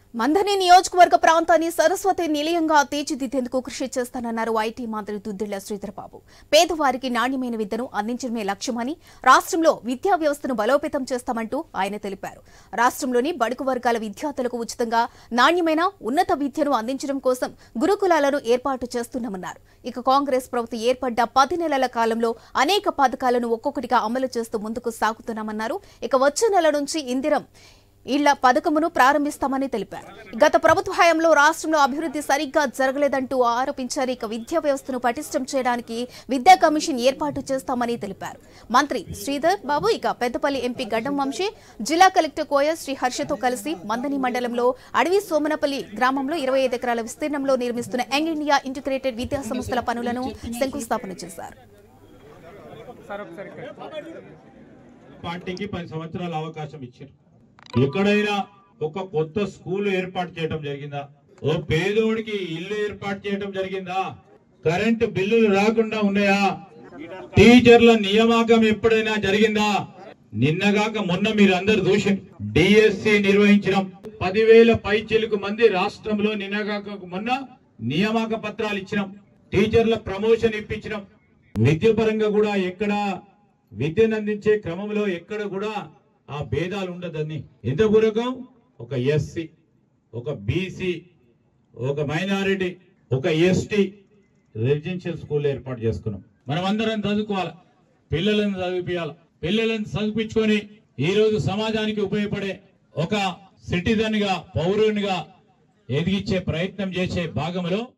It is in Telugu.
మంథని నియోజకవర్గ ప్రాంతాన్ని సరస్వతి నిలయంగా తీర్చిదిద్దేందుకు కృషి చేస్తానన్నారు ఐటీ మంత్రి దుద్దిళ్ల శ్రీధరబాబు పేదవారికి నాణ్యమైన విద్యను అందించడమే లక్ష్యమని రాష్ట్రంలో విద్యా వ్యవస్థను బలోపేతం చేస్తామంటూ ఆయన తెలిపారు రాష్ట్రంలోని బడుగు వర్గాల విద్యార్థులకు ఉచితంగా నాణ్యమైన ఉన్నత విద్యను అందించడం కోసం గురుకులాలను ఏర్పాటు చేస్తున్నామన్నారు ఇక కాంగ్రెస్ ప్రభుత్వం ఏర్పడ్డ పది నెలల కాలంలో అనేక పథకాలను ఒక్కొక్కటిగా అమలు చేస్తూ ముందుకు సాగుతున్నామన్నారు ఇక వచ్చే నెల నుంచి ఇందిరం ఇళ్ల పథకమును ప్రారంభిస్తామని తెలిపారు గత ప్రభుత్వ హయాంలో రాష్ట్రంలో అభివృద్ధి సరిగ్గా జరగలేదంటూ ఆరోపించారు ఇక విద్యా వ్యవస్థను పటిష్టం చేయడానికి విద్యా కమిషన్ ఏర్పాటు చేస్తామని తెలిపారు మంత్రి శ్రీధర్ బాబు ఇక పెద్దపల్లి ఎంపీ గడ్డం వంశీ జిల్లా కలెక్టర్ కోయ శ్రీ హర్షతో కలిసి మందని మండలంలో అడవి సోమనపల్లి గ్రామంలో ఇరవై ఐదు ఎకరాల విస్తీర్ణంలో నిర్మిస్తున్న యంగ్ ఇండియా ఇంటిగ్రేటెడ్ విద్యా సంస్థల పనులను శంకుస్థాపన చేశారు పార్టీకి పది సంవత్సరాల అవకాశం ఇచ్చారు ఎక్కడైనా ఒక కొత్త స్కూల్ ఏర్పాటు చేయడం జరిగిందా ఓ పేదోడికి ఇల్లు ఏర్పాటు చేయడం జరిగిందా కరెంటు బిల్లులు రాకుండా ఉన్నాయా టీచర్ల నియామకం ఎప్పుడైనా జరిగిందా నిన్నగాక మొన్న మీరు అందరు చూసి డిఎస్సి నిర్వహించడం పదివేల పైచిలుకు మంది రాష్ట్రంలో నిన్నగాక మొన్న నియామక పత్రాలు ఇచ్చినాం టీచర్ల ప్రమోషన్ ఇప్పించడం విద్య పరంగా కూడా ఎక్కడ విద్యను అందించే క్రమంలో ఎక్కడ కూడా ఆ భేదాలు ఉండదని ఎంత పూర్వకం ఒక ఎస్సి ఒక బీసీ ఒక మైనారిటీ ఒక ఎస్టీ రెసిడెన్షియల్ స్కూల్ ఏర్పాటు చేసుకున్నాం మనం అందరం చదువుకోవాలి పిల్లలను చదివిపించాలి పిల్లలను చదివించుకొని ఈ రోజు సమాజానికి ఉపయోగపడే ఒక సిటిజన్ గా పౌరునిగా ఎదిగించే ప్రయత్నం చేసే భాగంలో